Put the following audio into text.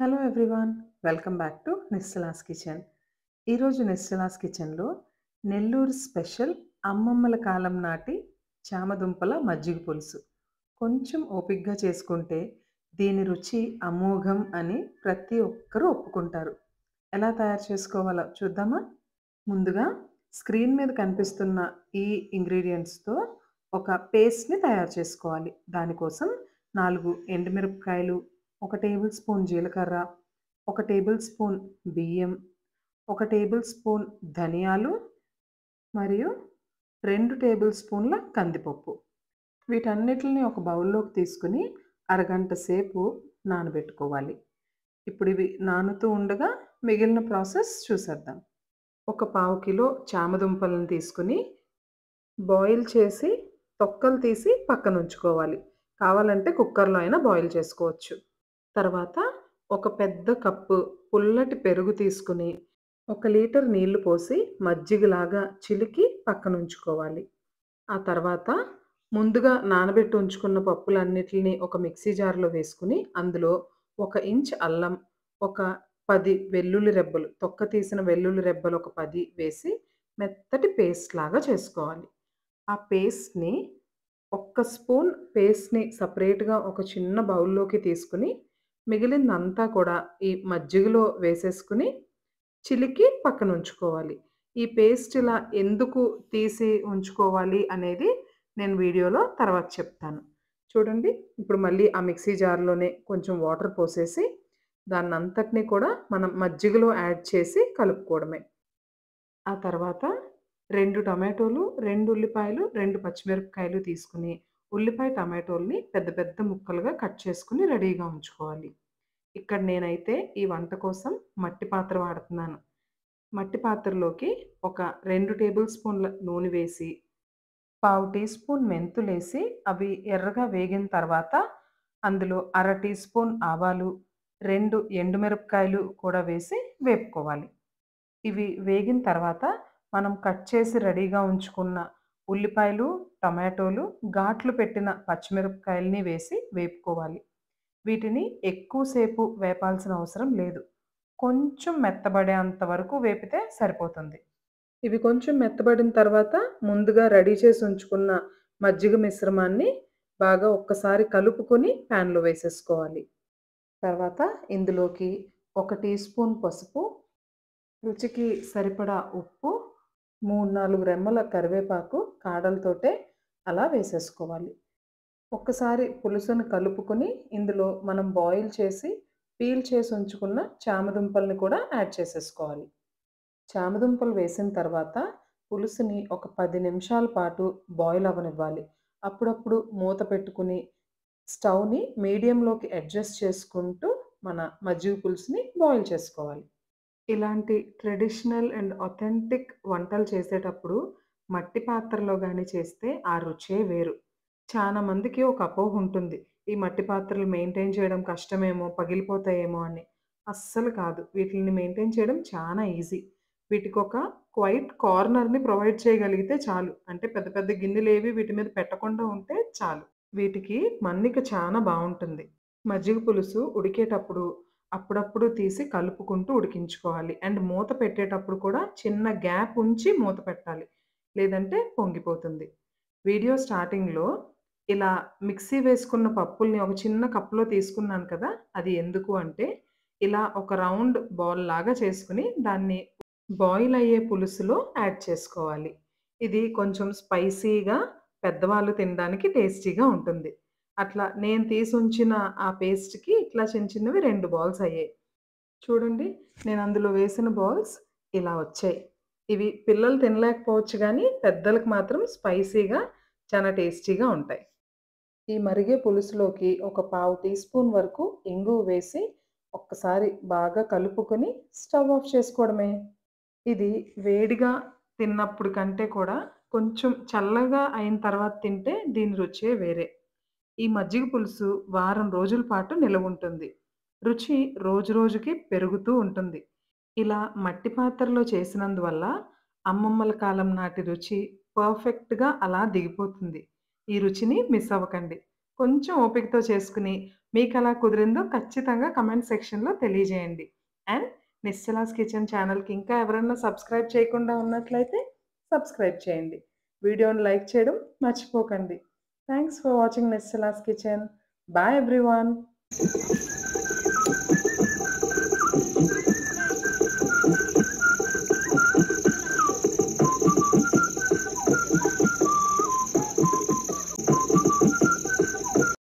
Hello everyone welcome back to Nischala's kitchen ఈరోజు నిశ్చలాస్ కిచెన్లో Nellore special అమ్మమ్మల కాలం నాటి చామదుంపల మజ్జిగ పులుసు కొంచెం ఓపిగ్గా చేసుకుంటే దీని రుచి అమోఘం అని ప్రతి ఒక్కరూ ఒప్పుకుంటారు ఎలా తయారు చేసుకోవాలో చూద్దామా ముందుగా స్క్రీన్ మీద కనిపిస్తున్న ఈ ఇంగ్రీడియంట్స్తో ఒక పేస్ట్ని తయారు చేసుకోవాలి దానికోసం నాలుగు ఎండుమిరపకాయలు ఒక టేబుల్ స్పూన్ జీలకర్ర ఒక టేబుల్ స్పూన్ బియ్యం ఒక టేబుల్ స్పూన్ ధనియాలు మరియు రెండు టేబుల్ స్పూన్ల కందిపప్పు వీటన్నిటిని ఒక బౌల్లోకి తీసుకుని అరగంట సేపు నానబెట్టుకోవాలి ఇప్పుడు ఇవి నానుతూ ఉండగా మిగిలిన ప్రాసెస్ చూసేద్దాం ఒక పావు కిలో చామదుంపలను తీసుకుని బాయిల్ చేసి తొక్కలు తీసి పక్కన ఉంచుకోవాలి కావాలంటే కుక్కర్లో అయినా బాయిల్ చేసుకోవచ్చు తర్వాత ఒక పెద్ద కప్పు పుల్లటి పెరుగు తీసుకుని ఒక లీటర్ నీళ్లు పోసి మజ్జిగలాగా చిలికి పక్కన ఉంచుకోవాలి ఆ తర్వాత ముందుగా నానబెట్టి ఉంచుకున్న పప్పులన్నిటిని ఒక మిక్సీ జార్లో వేసుకుని అందులో ఒక ఇంచ్ అల్లం ఒక పది వెల్లుల్లి రెబ్బలు తొక్క తీసిన వెల్లుల్లి రెబ్బలు ఒక పది వేసి మెత్తటి పేస్ట్ లాగా చేసుకోవాలి ఆ పేస్ట్ని ఒక్క స్పూన్ పేస్ట్ని సపరేట్గా ఒక చిన్న బౌల్లోకి తీసుకుని మిగిలిందంతా కూడా ఈ మజ్జిగలో వేసేసుకుని చిలికి పక్కన ఉంచుకోవాలి ఈ పేస్ట్ ఇలా ఎందుకు తీసి ఉంచుకోవాలి అనేది నేను వీడియోలో తర్వాత చెప్తాను చూడండి ఇప్పుడు మళ్ళీ ఆ మిక్సీ జార్లోనే కొంచెం వాటర్ పోసేసి దాన్ని అంతటినీ కూడా మనం మజ్జిగలో యాడ్ చేసి కలుపుకోవడమే ఆ తర్వాత రెండు టమాటోలు రెండు ఉల్లిపాయలు రెండు పచ్చిమిరపకాయలు తీసుకుని ఉల్లిపాయ టమాటోల్ని పెద్ద పెద్ద ముక్కలుగా కట్ చేసుకుని రెడీగా ఉంచుకోవాలి ఇక్కడ నేనైతే ఈ వంట కోసం మట్టి పాత్ర వాడుతున్నాను మట్టి పాత్రలోకి ఒక రెండు టేబుల్ స్పూన్ల నూనె వేసి పావు టీ స్పూన్ మెంతులు వేసి అవి ఎర్రగా వేగిన తర్వాత అందులో అర టీ స్పూన్ ఆవాలు రెండు ఎండుమిరపకాయలు కూడా వేసి వేపుకోవాలి ఇవి వేగిన తర్వాత మనం కట్ చేసి రెడీగా ఉంచుకున్న ఉల్లిపాయలు టమాటోలు ఘాట్లు పెట్టిన పచ్చిమిరపకాయలని వేసి వేపుకోవాలి వీటిని ఎక్కువసేపు వేపాల్సిన అవసరం లేదు కొంచెం మెత్తబడేంత వరకు వేపితే సరిపోతుంది ఇవి కొంచెం మెత్తబడిన తర్వాత ముందుగా రెడీ చేసి ఉంచుకున్న మజ్జిగ మిశ్రమాన్ని బాగా ఒక్కసారి కలుపుకొని ప్యాన్లో వేసేసుకోవాలి తర్వాత ఇందులోకి ఒక టీ స్పూన్ పసుపు రుచికి సరిపడా ఉప్పు మూడు నాలుగు రెమ్మల కరివేపాకు కాడలతోటే అలా వేసేసుకోవాలి ఒక్కసారి పులుసును కలుపుకొని ఇందులో మనం బాయిల్ చేసి పీల్ చేసి ఉంచుకున్న చామదుంపల్ని కూడా యాడ్ చేసేసుకోవాలి చామదుంపలు వేసిన తర్వాత పులుసుని ఒక పది నిమిషాల పాటు బాయిల్ అవ్వనివ్వాలి అప్పుడప్పుడు మూత పెట్టుకుని స్టవ్ని మీడియంలోకి అడ్జస్ట్ చేసుకుంటూ మన మజ్జిగ పులుసుని బాయిల్ చేసుకోవాలి ఇలాంటి ట్రెడిషనల్ అండ్ అథెంటిక్ వంటలు చేసేటప్పుడు మట్టి పాత్రలో కానీ చేస్తే ఆ రుచే వేరు చాలా మందికి ఒక అపోహ ఉంటుంది ఈ మట్టి పాత్రలు మెయింటైన్ చేయడం కష్టమేమో పగిలిపోతాయేమో అని అస్సలు కాదు వీటిని మెయింటైన్ చేయడం చాలా ఈజీ వీటికి ఒక క్వైట్ కార్నర్ని ప్రొవైడ్ చేయగలిగితే చాలు అంటే పెద్ద పెద్ద గిన్నెలు ఏవి వీటి మీద పెట్టకుండా ఉంటే చాలు వీటికి మన్నిక చాలా బాగుంటుంది మజ్జిగ పులుసు ఉడికేటప్పుడు అప్పుడప్పుడు తీసి కలుపుకుంటూ ఉడికించుకోవాలి అండ్ మూత పెట్టేటప్పుడు కూడా చిన్న గ్యాప్ ఉంచి మూత పెట్టాలి లేదంటే పొంగిపోతుంది వీడియో స్టార్టింగ్లో ఇలా మిక్సీ వేసుకున్న పప్పుల్ని ఒక చిన్న కప్లో తీసుకున్నాను కదా అది ఎందుకు అంటే ఇలా ఒక రౌండ్ బాల్ లాగా చేసుకుని దాన్ని బాయిల్ అయ్యే పులుసులో యాడ్ చేసుకోవాలి ఇది కొంచెం స్పైసీగా పెద్దవాళ్ళు తినడానికి టేస్టీగా ఉంటుంది అట్లా నేను తీసి ఉంచిన ఆ పేస్ట్కి ఇట్లా చిన్న చిన్నవి రెండు బాల్స్ అయ్యాయి చూడండి నేను అందులో వేసిన బాల్స్ ఇలా వచ్చాయి ఇవి పిల్లలు తినలేకపోవచ్చు కానీ పెద్దలకు మాత్రం స్పైసీగా చాలా టేస్టీగా ఉంటాయి ఈ మరిగే పులుసులోకి ఒక పావు టీ స్పూన్ వరకు ఇంగువ వేసి ఒక్కసారి బాగా కలుపుకొని స్టవ్ ఆఫ్ చేసుకోవడమే ఇది వేడిగా తిన్నప్పుడు కంటే కూడా కొంచెం చల్లగా అయిన తర్వాత తింటే దీని రుచే వేరే ఈ మజ్జిగ పులుసు వారం రోజుల పాటు నిలవ ఉంటుంది రుచి రోజు రోజుకి పెరుగుతూ ఉంటుంది ఇలా మట్టి పాత్రలో చేసినందువల్ల అమ్మమ్మల కాలం నాటి రుచి పర్ఫెక్ట్గా అలా దిగిపోతుంది ఈ రుచిని మిస్ అవ్వకండి కొంచెం ఓపికతో చేసుకుని మీకెలా కుదిరిందో ఖచ్చితంగా కమెంట్ సెక్షన్‌లో తెలియజేయండి. అండ్ నిశ్చలాస్ కిచెన్ ఛానల్‌కి ఇంకా ఎవరైనా సబ్స్క్రైబ్ చేయకుండా ఉన్నట్లయితే సబ్స్క్రైబ్ చేయండి. వీడియోని లైక్ చేయడం మర్చిపోకండి. Thanks for watching Nischala's kitchen. Bye everyone.